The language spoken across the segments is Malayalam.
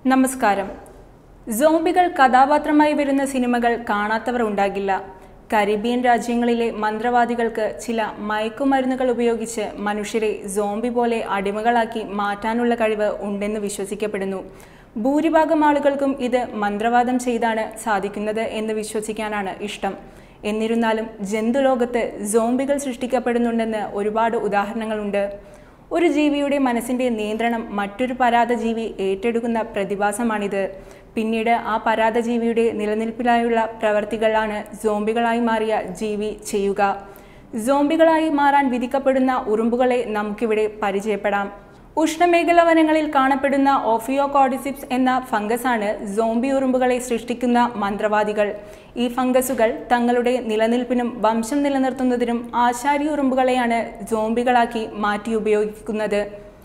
നമസ്കാരം സോംബികൾ കഥാപാത്രമായി വരുന്ന സിനിമകൾ കാണാത്തവർ ഉണ്ടാകില്ല കരീബിയൻ രാജ്യങ്ങളിലെ മന്ത്രവാദികൾക്ക് ചില മയക്കുമരുന്നുകൾ ഉപയോഗിച്ച് മനുഷ്യരെ സോംബി പോലെ അടിമകളാക്കി മാറ്റാനുള്ള കഴിവ് ഉണ്ടെന്ന് വിശ്വസിക്കപ്പെടുന്നു ഭൂരിഭാഗം ആളുകൾക്കും ഇത് മന്ത്രവാദം ചെയ്താണ് സാധിക്കുന്നത് എന്ന് വിശ്വസിക്കാനാണ് ഇഷ്ടം എന്നിരുന്നാലും ജന്തുലോകത്ത് സോംബികൾ സൃഷ്ടിക്കപ്പെടുന്നുണ്ടെന്ന് ഒരുപാട് ഉദാഹരണങ്ങളുണ്ട് ഒരു ജീവിയുടെ മനസ്സിന്റെ നിയന്ത്രണം മറ്റൊരു പരാതജീവി ഏറ്റെടുക്കുന്ന പ്രതിഭാസമാണിത് പിന്നീട് ആ പരാതജീവിയുടെ നിലനിൽപ്പിനായുള്ള പ്രവർത്തികളാണ് സോംബികളായി മാറിയ ജീവി ചെയ്യുക സോംബികളായി മാറാൻ വിധിക്കപ്പെടുന്ന ഉറുമ്പുകളെ നമുക്കിവിടെ പരിചയപ്പെടാം ഉഷ്ണമേഖല വനങ്ങളിൽ കാണപ്പെടുന്ന ഓഫിയോകോഡിസിപ്സ് എന്ന ഫംഗസാണ് സോംബി ഉറുമ്പുകളെ സൃഷ്ടിക്കുന്ന മന്ത്രവാദികൾ ഈ ഫംഗസുകൾ തങ്ങളുടെ നിലനിൽപ്പിനും വംശം നിലനിർത്തുന്നതിനും ആശാരി ഉറുമ്പുകളെയാണ് സോംബികളാക്കി മാറ്റി ഉപയോഗിക്കുന്നത്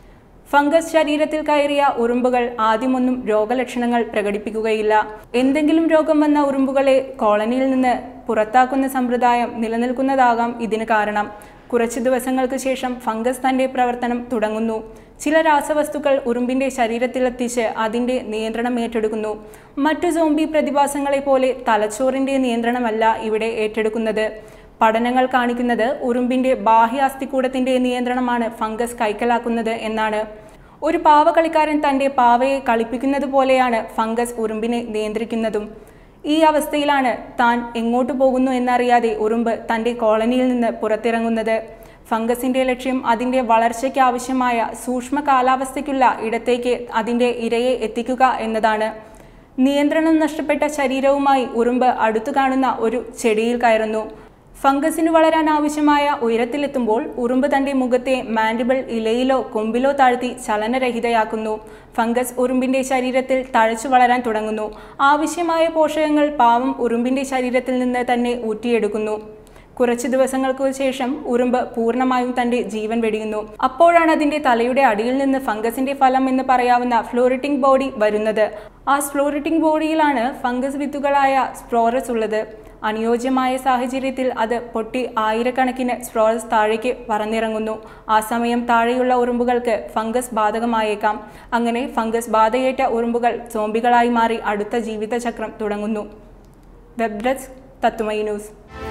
ഫംഗസ് ശരീരത്തിൽ കയറിയ ഉറുമ്പുകൾ ആദ്യമൊന്നും രോഗലക്ഷണങ്ങൾ പ്രകടിപ്പിക്കുകയില്ല എന്തെങ്കിലും രോഗം വന്ന ഉറുമ്പുകളെ കോളനിയിൽ നിന്ന് പുറത്താക്കുന്ന സമ്പ്രദായം നിലനിൽക്കുന്നതാകാം ഇതിന് കാരണം കുറച്ച് ദിവസങ്ങൾക്ക് ശേഷം ഫംഗസ് തന്റെ പ്രവർത്തനം തുടങ്ങുന്നു ചില രാസവസ്തുക്കൾ ഉറുമ്പിന്റെ ശരീരത്തിലെത്തിച്ച് അതിന്റെ നിയന്ത്രണം ഏറ്റെടുക്കുന്നു മറ്റു സോംബി പ്രതിഭാസങ്ങളെ പോലെ തലച്ചോറിന്റെ നിയന്ത്രണമല്ല ഇവിടെ ഏറ്റെടുക്കുന്നത് പഠനങ്ങൾ കാണിക്കുന്നത് ഉറുമ്പിന്റെ ബാഹ്യാസ്ഥികൂടത്തിന്റെ നിയന്ത്രണമാണ് ഫംഗസ് കൈക്കലാക്കുന്നത് എന്നാണ് ഒരു പാവ കളിക്കാരൻ തന്റെ പാവയെ കളിപ്പിക്കുന്നത് പോലെയാണ് ഫംഗസ് ഉറുമ്പിനെ നിയന്ത്രിക്കുന്നതും ഈ അവസ്ഥയിലാണ് താൻ എങ്ങോട്ട് പോകുന്നു എന്നറിയാതെ ഉറുമ്പ് തന്റെ കോളനിയിൽ നിന്ന് പുറത്തിറങ്ങുന്നത് ഫംഗസിന്റെ ലക്ഷ്യം അതിന്റെ വളർച്ചയ്ക്ക് ആവശ്യമായ സൂക്ഷ്മ കാലാവസ്ഥയ്ക്കുള്ള ഇടത്തേക്ക് അതിന്റെ ഇരയെ എത്തിക്കുക എന്നതാണ് നിയന്ത്രണം നഷ്ടപ്പെട്ട ശരീരവുമായി ഉറുമ്പ് അടുത്തു കാണുന്ന ഒരു ചെടിയിൽ കയറുന്നു ഫംഗസിന് വളരാൻ ആവശ്യമായ ഉയരത്തിലെത്തുമ്പോൾ ഉറുമ്പ് തന്റെ മുഖത്തെ മാൻഡിബിൾ ഇലയിലോ കൊമ്പിലോ താഴ്ത്തി ചലനരഹിതയാക്കുന്നു ഫംഗസ് ഉറുമ്പിന്റെ ശരീരത്തിൽ തഴച്ചു വളരാൻ തുടങ്ങുന്നു ആവശ്യമായ പോഷകങ്ങൾ പാവം ഉറുമ്പിന്റെ ശരീരത്തിൽ നിന്ന് തന്നെ ഊറ്റിയെടുക്കുന്നു കുറച്ച് ദിവസങ്ങൾക്ക് ശേഷം ഉറുമ്പ് പൂർണ്ണമായും തന്റെ ജീവൻ വെടിയുന്നു അപ്പോഴാണ് അതിന്റെ തലയുടെ അടിയിൽ നിന്ന് ഫംഗസിന്റെ ഫലം എന്ന് പറയാവുന്ന ഫ്ലോറിറ്റിംഗ് ബോഡി വരുന്നത് ആ ഫ്ലോറിറ്റിംഗ് ബോഡിയിലാണ് ഫംഗസ് വിത്തുകളായ സ്പ്രോറസ് ഉള്ളത് അനുയോജ്യമായ സാഹചര്യത്തിൽ അത് പൊട്ടി ആയിരക്കണക്കിന് സ്പ്രോറസ് താഴേക്ക് പറന്നിറങ്ങുന്നു ആ സമയം താഴെയുള്ള ഉറുമ്പുകൾക്ക് ഫംഗസ് ബാധകമായേക്കാം അങ്ങനെ ഫംഗസ് ബാധയേറ്റ ഉറുമ്പുകൾ സോംബികളായി മാറി അടുത്ത ജീവിതചക്രം തുടങ്ങുന്നു വെബ് ഡെസ്ക് തത്തുമൈ ന്യൂസ്